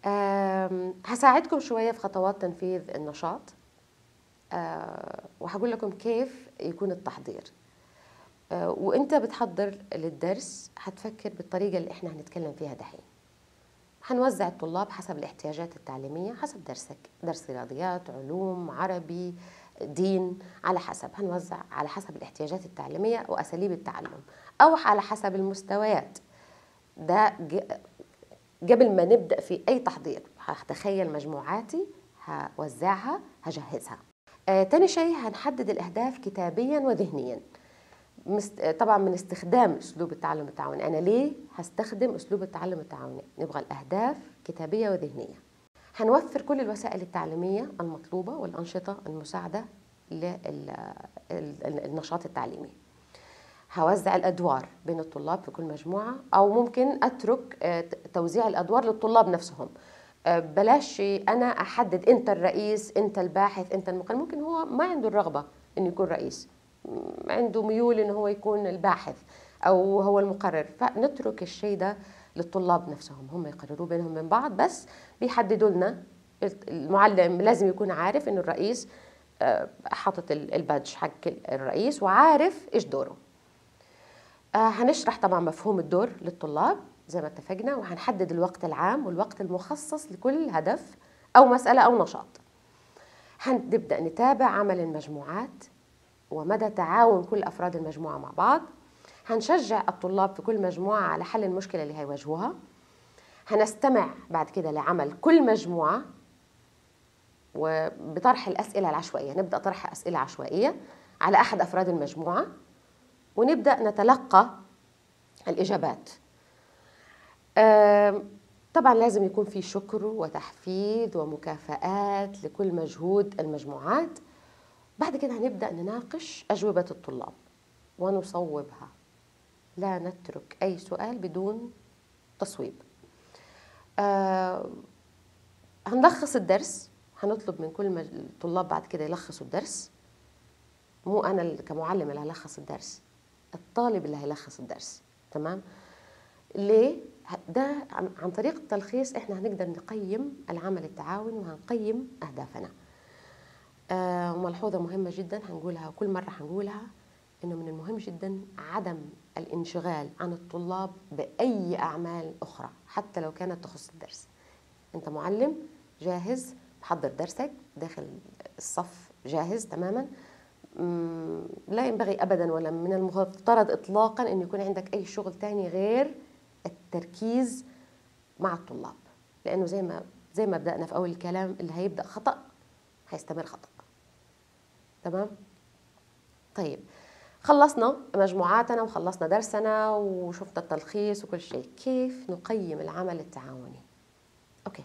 آم، هساعدكم شوية في خطوات تنفيذ النشاط آه، وهقول لكم كيف يكون التحضير آه، وانت بتحضر للدرس هتفكر بالطريقة اللي احنا هنتكلم فيها دحين هنوزع الطلاب حسب الاحتياجات التعليمية حسب درسك درس رياضيات علوم عربي دين على حسب هنوزع على حسب الاحتياجات التعليمية وأساليب التعلم أو على حسب المستويات ده ج- قبل ما نبدأ في أي تحضير هتخيل مجموعاتي هوزعها هجهزها آه، تاني شيء هنحدد الأهداف كتابيا وذهنيا مست... طبعا من استخدام اسلوب التعلم التعاوني انا ليه هستخدم اسلوب التعلم التعاوني نبغى الاهداف كتابيه وذهنيه هنوفر كل الوسائل التعليميه المطلوبه والانشطه المساعده للنشاط التعليمي هوزع الادوار بين الطلاب في كل مجموعه او ممكن اترك آه، ت- توزيع الادوار للطلاب نفسهم آه، بلاش انا احدد انت الرئيس انت الباحث انت المقرر ممكن هو ما عنده الرغبه انه يكون رئيس م- عنده ميول انه هو يكون الباحث او هو المقرر فنترك الشيء ده للطلاب نفسهم هم يقرروا بينهم من بعض بس بيحددوا لنا المعلم لازم يكون عارف انه الرئيس آه، حاطط ال- البادج حق الرئيس وعارف ايش دوره آه، هنشرح طبعا مفهوم الدور للطلاب زي ما اتفقنا وهنحدد الوقت العام والوقت المخصص لكل هدف أو مسألة أو نشاط هنبدأ نتابع عمل المجموعات ومدى تعاون كل أفراد المجموعة مع بعض هنشجع الطلاب في كل مجموعة على حل المشكلة اللي هيواجهوها هنستمع بعد كده لعمل كل مجموعة وبطرح الأسئلة العشوائية نبدأ طرح أسئلة عشوائية على أحد أفراد المجموعة ونبدأ نتلقى الإجابات آم، طبعا لازم يكون في شكر وتحفيز ومكافآت لكل مجهود المجموعات بعد كده هنبدأ نناقش أجوبة الطلاب ونصوبها لا نترك أي سؤال بدون تصويب آه هنلخص الدرس هنطلب من كل مج- الطلاب بعد كده يلخصوا الدرس مو انا اللي كمعلم اللي هلخص الدرس الطالب اللي هيلخص الدرس تمام ليه ه- ده عن, عن طريق التلخيص احنا هنقدر نقيم العمل التعاوني وهنقيم اهدافنا آه وملحوظه مهمه جدا هنقولها وكل مره هنقولها انه من المهم جدا عدم الانشغال عن الطلاب باي اعمال اخرى حتى لو كانت تخص الدرس انت معلم جاهز محضر درسك داخل الصف جاهز تماما مم، لا ينبغي ابدا ولا من المفترض اطلاقا ان يكون عندك اي شغل تاني غير التركيز مع الطلاب لانه زي ما زي ما بدانا في اول الكلام اللي هيبدا خطا هيستمر خطا تمام طيب خلصنا مجموعاتنا وخلصنا درسنا وشفنا التلخيص وكل شيء كيف نقيم العمل التعاوني اوكي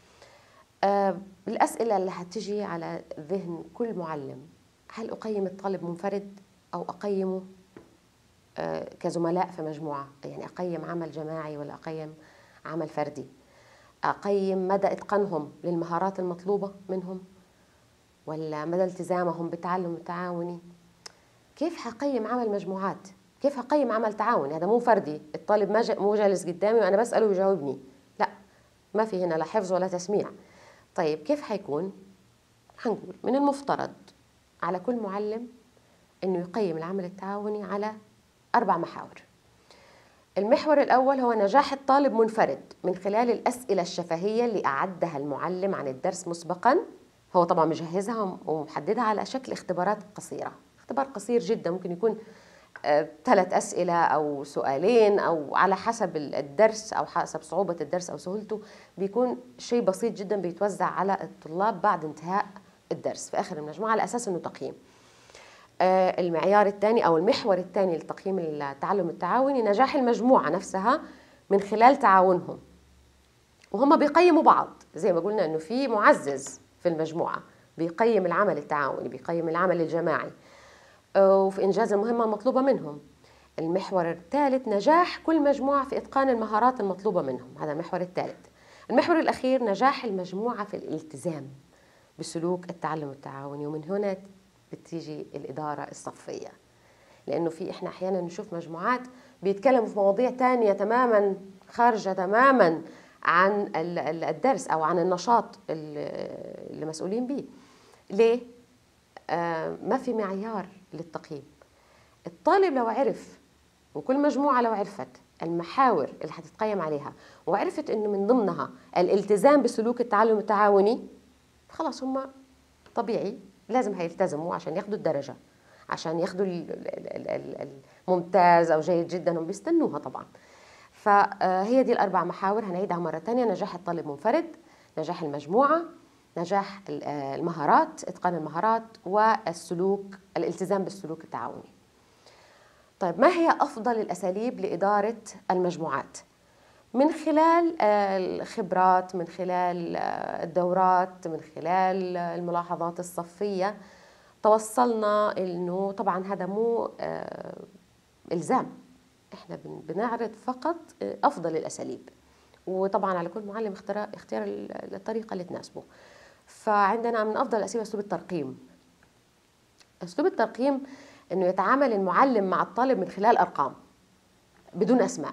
آه الاسئله اللي هتجي على ذهن كل معلم هل اقيم الطالب منفرد او اقيمه آه كزملاء في مجموعه يعني اقيم عمل جماعي ولا اقيم عمل فردي اقيم مدى اتقانهم للمهارات المطلوبه منهم ولا مدى التزامهم بالتعلم التعاوني كيف حقيم عمل مجموعات كيف حقيم عمل تعاوني هذا مو فردي الطالب ما جا- مو جالس قدامي وانا بساله ويجاوبني لا ما في هنا لا حفظ ولا تسميع طيب كيف حيكون حنقول من المفترض على كل معلم انه يقيم العمل التعاوني على اربع محاور المحور الأول هو نجاح الطالب منفرد من خلال الأسئلة الشفهية اللي أعدها المعلم عن الدرس مسبقا هو طبعا مجهزها ومحددها على شكل اختبارات قصيرة اختبار قصير جدا ممكن يكون آه، ثلاث أسئلة أو سؤالين أو على حسب الدرس أو حسب صعوبة الدرس أو سهولته بيكون شيء بسيط جدا بيتوزع على الطلاب بعد انتهاء الدرس في آخر المجموعة على أساس أنه تقييم آه، المعيار الثاني او المحور الثاني لتقييم التعلم التعاوني نجاح المجموعه نفسها من خلال تعاونهم وهم بيقيموا بعض زي ما قلنا انه في معزز في المجموعه بيقيم العمل التعاوني بيقيم العمل الجماعي آه، وفي انجاز المهمه المطلوبه منهم المحور الثالث نجاح كل مجموعه في اتقان المهارات المطلوبه منهم هذا المحور الثالث المحور الاخير نجاح المجموعه في الالتزام بسلوك التعلم التعاوني ومن هنا بتيجي الإدارة الصفية لأنه في إحنا أحيانا نشوف مجموعات بيتكلموا في مواضيع تانية تماما خارجة تماما عن الدرس او عن النشاط اللي مسؤولين به ليه آه ما في معيار للتقييم الطالب لو عرف وكل مجموعه لو عرفت المحاور اللي حتتقيم عليها وعرفت انه من ضمنها الالتزام بسلوك التعلم التعاوني خلاص هم طبيعي لازم هيلتزموا عشان ياخدوا الدرجه عشان ياخدوا الممتاز او جيد جدا هم بيستنوها طبعا فهي دي الاربع محاور هنعيدها مره ثانيه نجاح الطالب منفرد نجاح المجموعه نجاح المهارات اتقان المهارات والسلوك الالتزام بالسلوك التعاوني طيب ما هي افضل الاساليب لاداره المجموعات من خلال الخبرات من خلال الدورات من خلال الملاحظات الصفيه توصلنا انه طبعا هذا مو الزام احنا بنعرض فقط افضل الاساليب وطبعا على كل معلم اختار اختيار الطريقه اللي تناسبه فعندنا من افضل الاساليب اسلوب الترقيم اسلوب الترقيم انه يتعامل المعلم مع الطالب من خلال ارقام بدون اسماء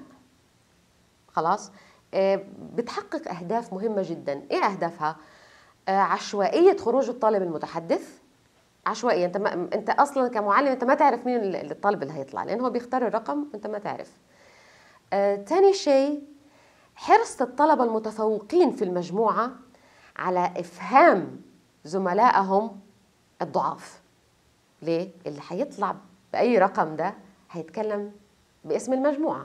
خلاص بتحقق اهداف مهمه جدا ايه اهدافها عشوائيه خروج الطالب المتحدث عشوائيه انت ما انت اصلا كمعلم انت ما تعرف مين الطالب اللي هيطلع لانه هو بيختار الرقم انت ما تعرف آه، تاني شيء حرص الطلبه المتفوقين في المجموعه على افهام زملائهم الضعاف ليه اللي هيطلع باي رقم ده هيتكلم باسم المجموعه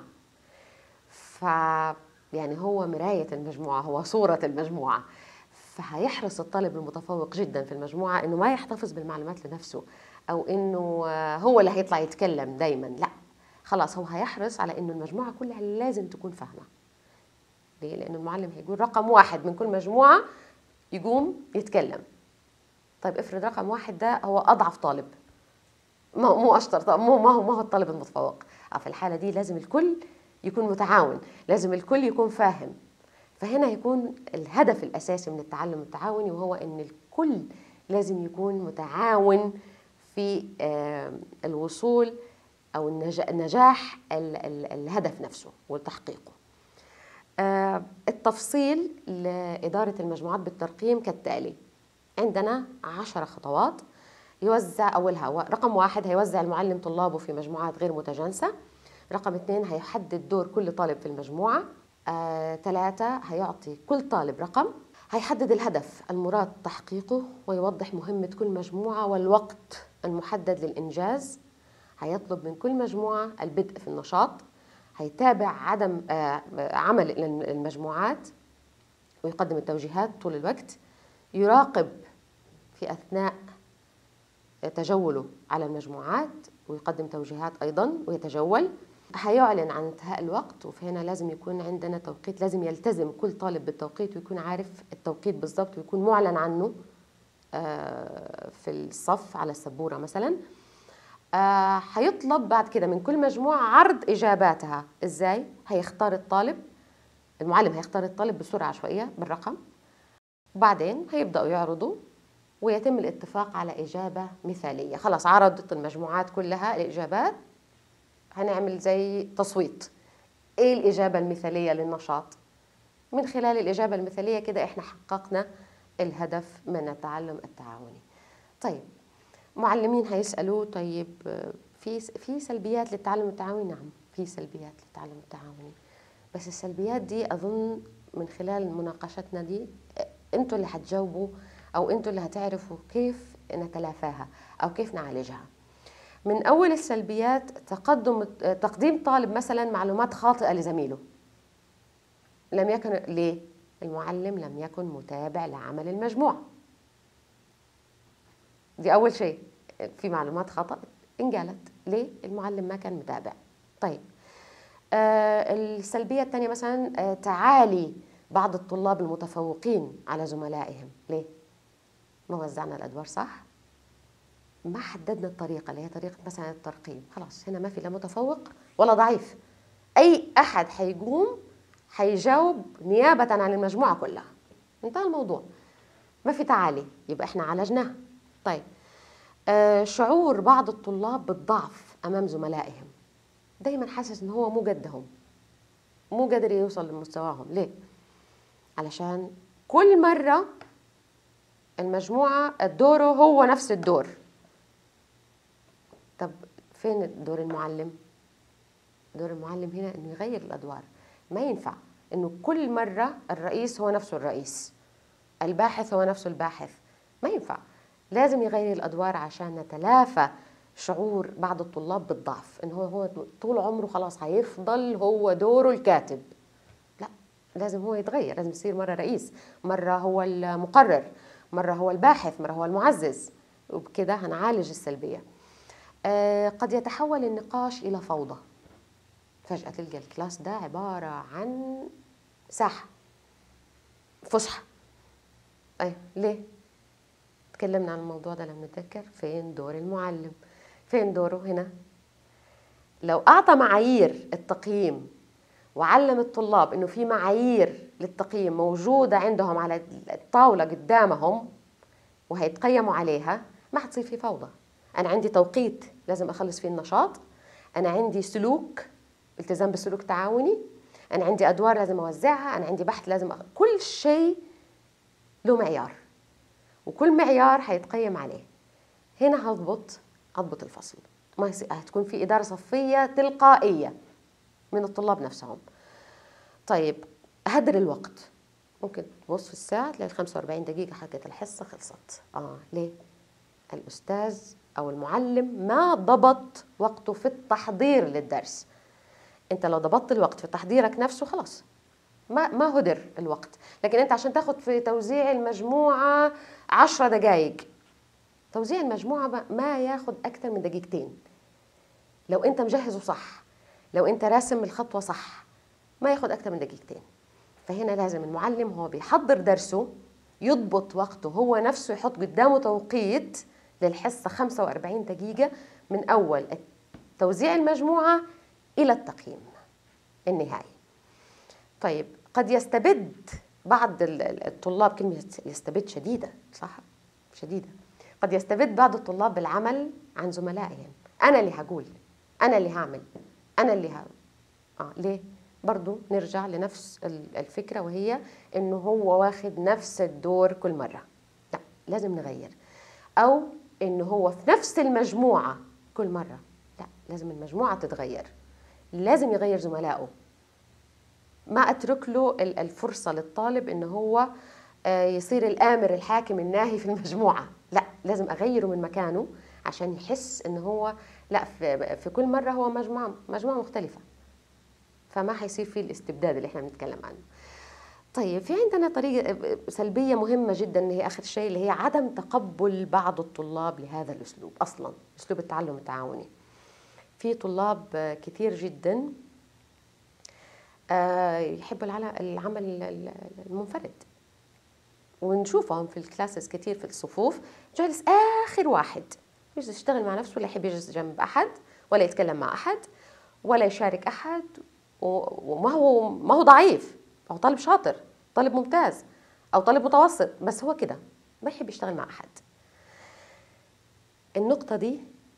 ف يعني هو مرايه المجموعه هو صوره المجموعه فهيحرص الطالب المتفوق جدا في المجموعه انه ما يحتفظ بالمعلومات لنفسه او انه هو اللي هيطلع يتكلم دايما لا خلاص هو هيحرص على انه المجموعه كلها لازم تكون فاهمه ليه لانه المعلم هيقول رقم واحد من كل مجموعه يقوم يتكلم طيب افرض رقم واحد ده هو اضعف طالب ما مو اشطر مو ما هو ما هو الطالب المتفوق آه، في الحاله دي لازم الكل يكون متعاون لازم الكل يكون فاهم فهنا يكون الهدف الاساسي من التعلم التعاوني وهو ان الكل لازم يكون متعاون في الوصول او النجاح الهدف نفسه وتحقيقه التفصيل لإدارة المجموعات بالترقيم كالتالي عندنا عشر خطوات يوزع أولها رقم واحد هيوزع المعلم طلابه في مجموعات غير متجانسة رقم اثنين هيحدد دور كل طالب في المجموعة آه، ثلاثة هيعطي كل طالب رقم هيحدد الهدف المراد تحقيقه ويوضح مهمة كل مجموعة والوقت المحدد للإنجاز هيطلب من كل مجموعة البدء في النشاط هيتابع عدم آه عمل المجموعات ويقدم التوجيهات طول الوقت يراقب في أثناء تجوله على المجموعات ويقدم توجيهات أيضا ويتجول هيعلن عن انتهاء الوقت وفي هنا لازم يكون عندنا توقيت لازم يلتزم كل طالب بالتوقيت ويكون عارف التوقيت بالضبط ويكون معلن عنه آه، في الصف على السبوره مثلا آه، هيطلب بعد كده من كل مجموعه عرض اجاباتها ازاي هيختار الطالب المعلم هيختار الطالب بسرعه عشوائيه بالرقم وبعدين هيبداوا يعرضوا ويتم الاتفاق على اجابه مثاليه خلاص عرضت المجموعات كلها الاجابات هنعمل زي تصويت ايه الإجابة المثالية للنشاط من خلال الإجابة المثالية كده احنا حققنا الهدف من التعلم التعاوني طيب معلمين هيسألوا طيب في في سلبيات للتعلم التعاوني نعم في سلبيات للتعلم التعاوني بس السلبيات دي أظن من خلال مناقشتنا دي انتوا اللي هتجاوبوا او انتوا اللي هتعرفوا كيف نتلافاها او كيف نعالجها من أول السلبيات تقدم تقديم طالب مثلا معلومات خاطئة لزميله لم يكن ليه؟ المعلم لم يكن متابع لعمل المجموعة دي أول شيء في معلومات خطأ انقالت ليه؟ المعلم ما كان متابع طيب آه السلبية الثانية مثلا آه تعالي بعض الطلاب المتفوقين على زملائهم ليه؟ ما وزعنا الأدوار صح؟ ما حددنا الطريقة اللي هي طريقة مثلا الترقيم خلاص هنا ما في لا متفوق ولا ضعيف أي أحد حيقوم حيجاوب نيابة عن المجموعة كلها انتهى الموضوع ما في تعالي يبقى احنا عالجناه طيب آه شعور بعض الطلاب بالضعف أمام زملائهم دايما حاسس ان هو مو قدهم مو قادر يوصل لمستواهم ليه علشان كل مرة المجموعة دوره هو نفس الدور طب فين دور المعلم دور المعلم هنا انه يغير الادوار ما ينفع انه كل مره الرئيس هو نفسه الرئيس الباحث هو نفسه الباحث ما ينفع لازم يغير الادوار عشان نتلافى شعور بعض الطلاب بالضعف انه هو هو طول عمره خلاص هيفضل هو دوره الكاتب لا لازم هو يتغير لازم يصير مره رئيس مره هو المقرر مره هو الباحث مره هو المعزز وبكده هنعالج السلبيه آه، قد يتحول النقاش الى فوضى فجأة تلقى الكلاس ده عبارة عن ساحة فسحة أي ليه؟ تكلمنا عن الموضوع ده لما نتذكر فين دور المعلم فين دوره هنا لو أعطى معايير التقييم وعلم الطلاب انه في معايير للتقييم موجوده عندهم على الطاوله قدامهم وهيتقيموا عليها ما حتصير في فوضى انا عندي توقيت لازم اخلص فيه النشاط انا عندي سلوك التزام بسلوك تعاوني انا عندي ادوار لازم اوزعها انا عندي بحث لازم أ... كل شيء له معيار وكل معيار هيتقيم عليه هنا هضبط اضبط الفصل ما يصير هتكون في اداره صفيه تلقائيه من الطلاب نفسهم طيب هدر الوقت ممكن تبص في الساعه تلاقي 45 دقيقه حقت الحصه خلصت اه ليه الاستاذ او المعلم ما ضبط وقته في التحضير للدرس انت لو ضبطت الوقت في تحضيرك نفسه خلاص ما ما هدر الوقت لكن انت عشان تاخد في توزيع المجموعه عشرة دقائق توزيع المجموعه ما ياخد اكثر من دقيقتين لو انت مجهزه صح لو انت راسم الخطوه صح ما ياخد اكثر من دقيقتين فهنا لازم المعلم هو بيحضر درسه يضبط وقته هو نفسه يحط قدامه توقيت للحصه 45 دقيقه من اول توزيع المجموعه الى التقييم النهائي طيب قد يستبد بعض الطلاب كلمه يستبد شديده صح شديده قد يستبد بعض الطلاب بالعمل عن زملائهم انا اللي هقول انا اللي هعمل انا اللي ها اه ليه برضو نرجع لنفس الفكره وهي انه هو واخد نفس الدور كل مره لا لازم نغير او انه هو في نفس المجموعه كل مره لا لازم المجموعه تتغير لازم يغير زملائه ما اترك له الفرصه للطالب انه هو آه، يصير الامر الحاكم الناهي في المجموعه لا لازم اغيره من مكانه عشان يحس انه هو لا في, في كل مره هو مجموعه مجموعه مختلفه فما حيصير في الاستبداد اللي احنا بنتكلم عنه طيب في عندنا طريقة سلبية مهمة جدا اللي هي آخر شيء اللي هي عدم تقبل بعض الطلاب لهذا الأسلوب أصلا أسلوب التعلم التعاوني في طلاب كثير جدا آه، يحبوا العمل المنفرد ونشوفهم في الكلاسز كثير في الصفوف جالس آخر واحد يجلس يشتغل مع نفسه ولا يحب يجلس جنب أحد ولا يتكلم مع أحد ولا يشارك أحد وما هو ما هو ضعيف هو طالب شاطر طالب ممتاز او طالب متوسط بس هو كده ما يحب يشتغل مع احد النقطة دي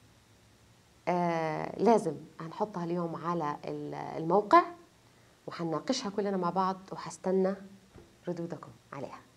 آه لازم هنحطها اليوم على الموقع وحنناقشها كلنا مع بعض وحستنى ردودكم عليها